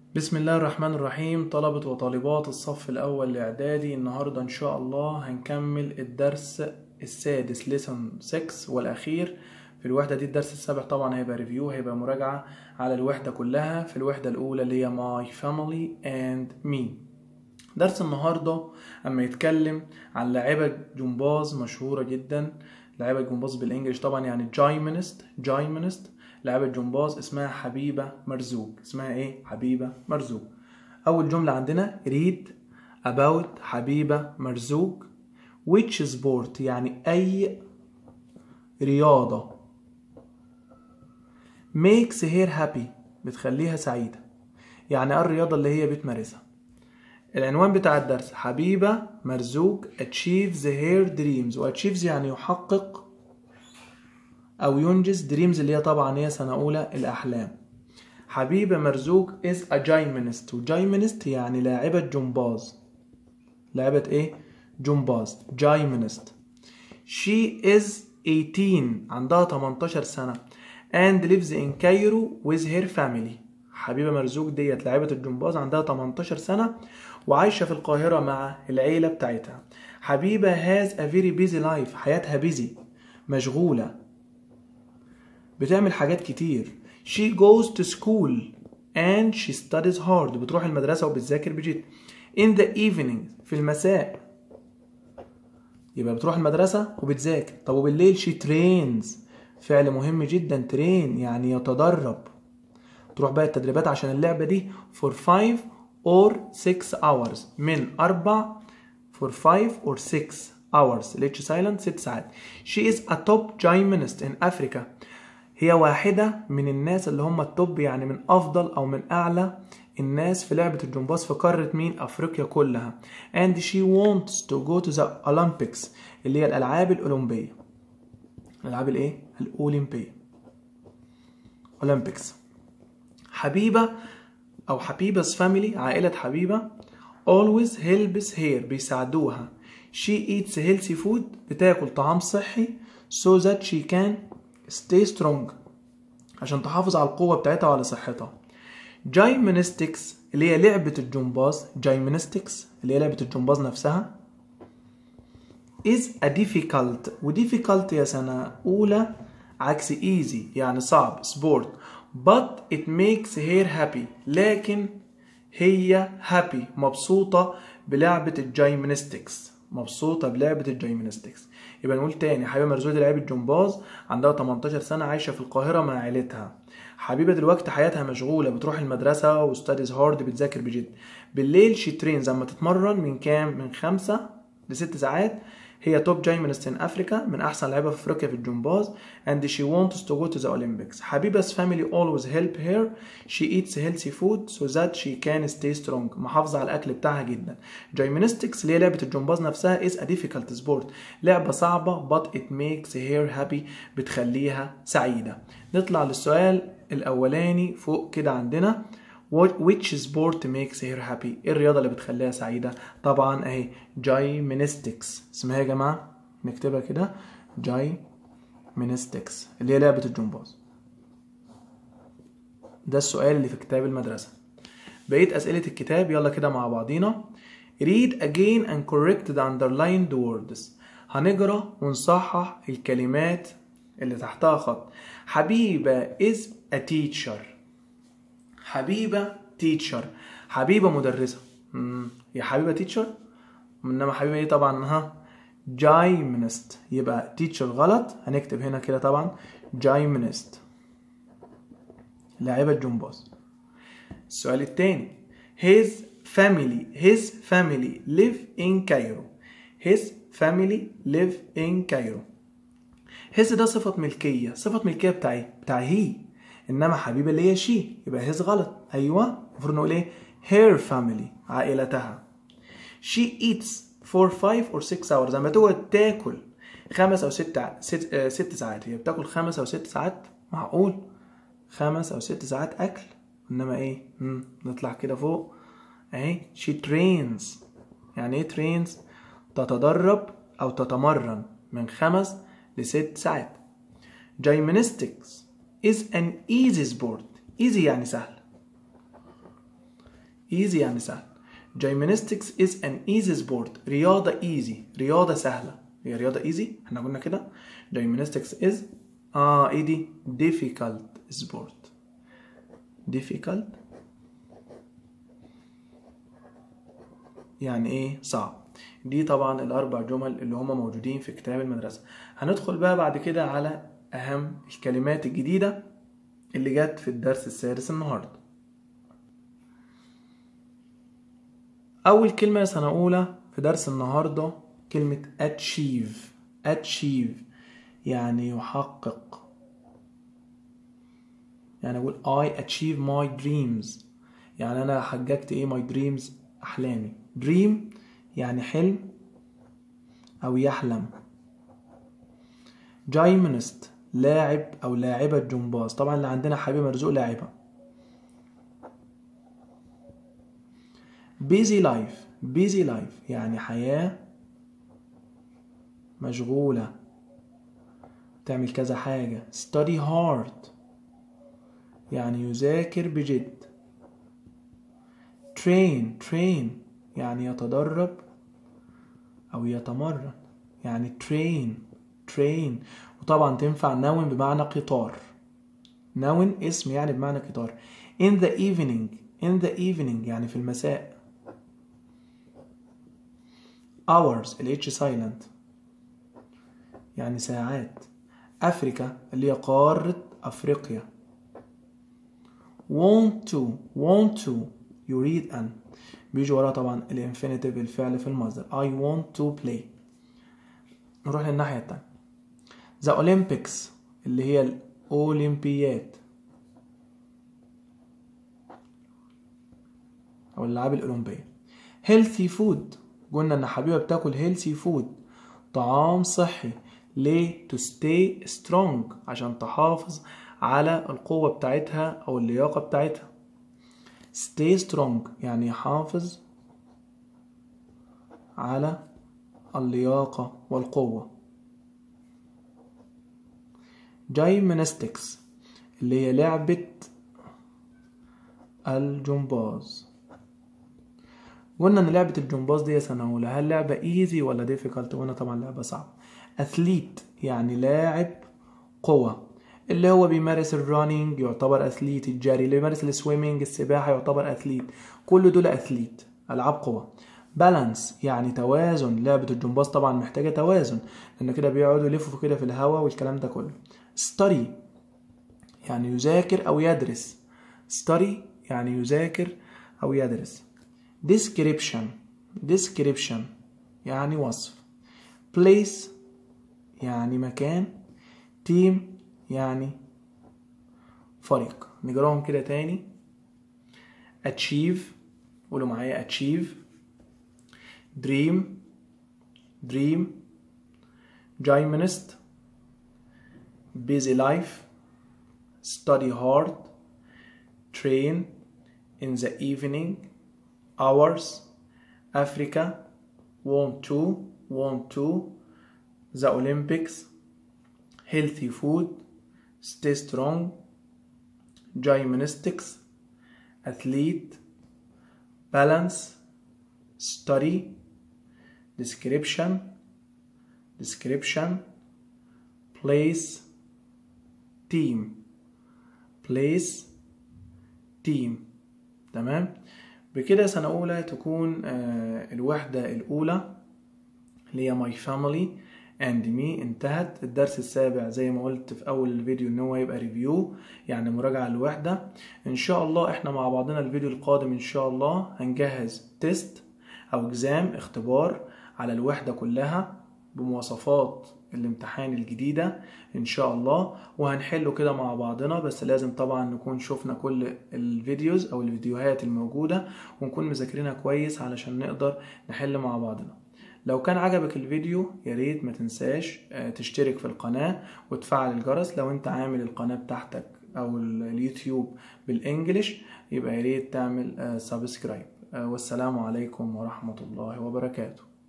بسم الله الرحمن الرحيم طلبة وطالبات الصف الأول الإعدادي النهاردة إن شاء الله هنكمل الدرس السادس ليسون 6 والأخير في الوحدة دي الدرس السابع طبعا هيبقى ريفيو هيبقى مراجعة على الوحدة كلها في الوحدة الأولى اللي هي My Family and Me درس النهاردة أما يتكلم عن لاعبة جمباز مشهورة جدا لاعبة جمباز بالإنجلش طبعا يعني جايمنست جايمنست لاعبة جمباز اسمها حبيبة مرزوق اسمها ايه حبيبة مرزوق اول جملة عندنا read about حبيبة مرزوق which sport يعني اي رياضة makes her happy بتخليها سعيدة يعني ايه الرياضة اللي هي بتمارسها العنوان بتاع الدرس حبيبة مرزوق achieves her dreams و achieves يعني يحقق أو ينجز دريمز اللي هي طبعا هي سنة أولى الأحلام حبيبة مرزوق is a gymnast و gymnast يعني لاعبة جمباز لاعبة إيه؟ جمباز gymnast she is 18 عندها 18 سنة and lives in Cairo with her family حبيبة مرزوق ديت لاعبة الجمباز عندها 18 سنة وعايشة في القاهرة مع العيلة بتاعتها حبيبة has a very busy life حياتها busy مشغولة بتعمل حاجات كتير she goes to school and she studies hard بتروح المدرسة وبتذاكر بجد in the evening في المساء يبقى بتروح المدرسة وبتذاكر طب وبالليل she trains فعل مهم جدا train يعني يتدرب تروح بقى التدريبات عشان اللعبة دي for 5 or 6 hours من أربع for 5 or 6 hours الاتش silent 6 ساعات she is a top gymnast in Africa هي واحدة من الناس اللي هم التوب يعني من أفضل أو من أعلى الناس في لعبة الجمباز في قارة مين؟ أفريقيا كلها and she wants to go to the Olympics اللي هي الألعاب الأولمبية الألعاب الإيه؟ الأولمبية Olympics حبيبة أو حبيبة family عائلة حبيبة always helps her بيساعدوها she eats healthy food بتاكل طعام صحي so that she can stay strong عشان تحافظ على القوة بتاعتها وعلى صحتها جايمنستكس اللي هي لعبة الجمباز جايمنستكس اللي هي لعبة الجمباز نفسها is a difficult و difficult يا سنة أولى عكس easy يعني صعب sport but it makes her happy لكن هي happy مبسوطة بلعبة الجايمنستكس مبسوطة بلعبة الجايمنستكس يبقى نقول تاني حبيبة مرزوق دي لعيبة جمباز عندها 18 سنة عايشة في القاهرة مع عيلتها حبيبة دلوقتي حياتها مشغولة بتروح المدرسة وستاديز هارد بتذاكر بجد بالليل شي ترينز اما تتمرن من كام من خمسة لست ساعات هي توب جايمنست ان افريكا من احسن لعيبه في افريقيا في الجمباز and she wants to go to the Olympics حبيبة family always help her she eats healthy food so that she can stay strong محافظة على الاكل بتاعها جدا جايمنستكس اللي هي لعبة الجمباز نفسها is a difficult sport لعبة صعبة but it makes her happy بتخليها سعيدة نطلع للسؤال الاولاني فوق كده عندنا which sport makes her happy ايه الرياضة اللي بتخليها سعيدة طبعا اهي جايمنستكس اسمها يا جماعة نكتبها كده جايمنستكس اللي هي لعبة الجمباز ده السؤال اللي في كتاب المدرسة بقيت أسئلة الكتاب يلا كده مع بعضينا read again and correct the underlined words هنقرا ونصحح الكلمات اللي تحتها خط حبيبة is a teacher حبيبة تيتشر حبيبة مدرسة مم. هي حبيبة تيتشر انما حبيبة ايه طبعا ها جايمنست يبقى تيتشر غلط هنكتب هنا كده طبعا جايمنست لاعبة جمباز السؤال التاني his family his family live in Cairo his family live in Cairo his ده صفة ملكية صفة ملكية بتاعي بتاع هي انما حبيبه اللي هي شي يبقى هيز غلط ايوه المفروض نقول ايه her family عائلتها she eats for 5 or 6 hours لما تقعد تاكل خمس او ست ست, آه ست ساعات هي بتاكل خمس او ست ساعات معقول خمس او ست ساعات اكل انما ايه مم. نطلع كده فوق اهي she trains يعني ايه trains تتدرب او تتمرن من خمس لست ساعات gymnastics is an easy sport easy يعني سهل easy يعني سهل gymnastics is an easy sport رياضة easy رياضة سهلة هي رياضة easy احنا قلنا كده gymnastics is اه ايه دي difficult sport difficult يعني ايه صعب دي طبعا الاربع جمل اللي هما موجودين في كتاب المدرسة هندخل بقى بعد كده على اهم الكلمات الجديدة اللي جت في الدرس السادس النهاردة اول كلمة سنة اولى في درس النهاردة كلمة achieve achieve يعني يحقق يعني اقول I achieve my dreams يعني انا حققت ايه my dreams احلامي dream يعني حلم او يحلم gymnast لاعب او لاعبة جمباز طبعا اللي عندنا حبيب مرزوق لاعبة busy life busy life يعني حياة مشغولة تعمل كذا حاجة study hard يعني يذاكر بجد train train يعني يتدرب أو يتمرن يعني train train وطبعا تنفع نون بمعنى قطار نون اسم يعني بمعنى قطار in the evening in the evening يعني في المساء hours ال H silent يعني ساعات أفريكا اللي هي قارة أفريقيا want to want to يريد أن بيجي وراها طبعا الانفينيتيف الفعل في المصدر I want to play نروح للناحية التانية The Olympics اللي هي الأولمبياد أو الألعاب الأولمبية healthy food قلنا إن حبيبة بتاكل healthy food طعام صحي ليه to stay strong عشان تحافظ على القوة بتاعتها أو اللياقة بتاعتها stay strong يعني يحافظ على اللياقة والقوة جايمنستكس اللي هي لعبة الجمباز قلنا ان لعبة الجمباز دي سنة أولى هل لعبة ايزي ولا ديفيكالت قلنا طبعا لعبة صعبة اثليت يعني لاعب قوة اللي هو بيمارس الرانينج يعتبر اثليت الجري اللي بيمارس السويمنج السباحة يعتبر اثليت كل دول اثليت العاب قوة بالانس يعني توازن لعبة الجمباز طبعا محتاجة توازن لان كده بيقعدوا يلفوا كده في الهواء والكلام ده كله study يعني يذاكر او يدرس study يعني يذاكر او يدرس description description يعني وصف place يعني مكان team يعني فريق نقراهم كده تاني achieve قولوا معايا achieve dream dream gymnast busy life study hard train in the evening hours Africa want to want to the Olympics healthy food stay strong gymnastics athlete balance study description description place team place team تمام بكده سنة أولى تكون آه، الوحدة الأولى اللي هي my family and me انتهت الدرس السابع زي ما قلت في أول الفيديو إن هو يبقى ريفيو يعني مراجعة الوحدة إن شاء الله إحنا مع بعضنا الفيديو القادم إن شاء الله هنجهز تيست أو إكزام اختبار على الوحدة كلها بمواصفات الامتحان الجديدة إن شاء الله وهنحله كده مع بعضنا بس لازم طبعا نكون شفنا كل الفيديوز أو الفيديوهات الموجودة ونكون مذاكرينها كويس علشان نقدر نحل مع بعضنا لو كان عجبك الفيديو يا ريت ما تنساش آه، تشترك في القناة وتفعل الجرس لو انت عامل القناة بتاعتك او ال- اليوتيوب بالانجلش يبقى يا ريت تعمل سبسكرايب والسلام عليكم ورحمة الله وبركاته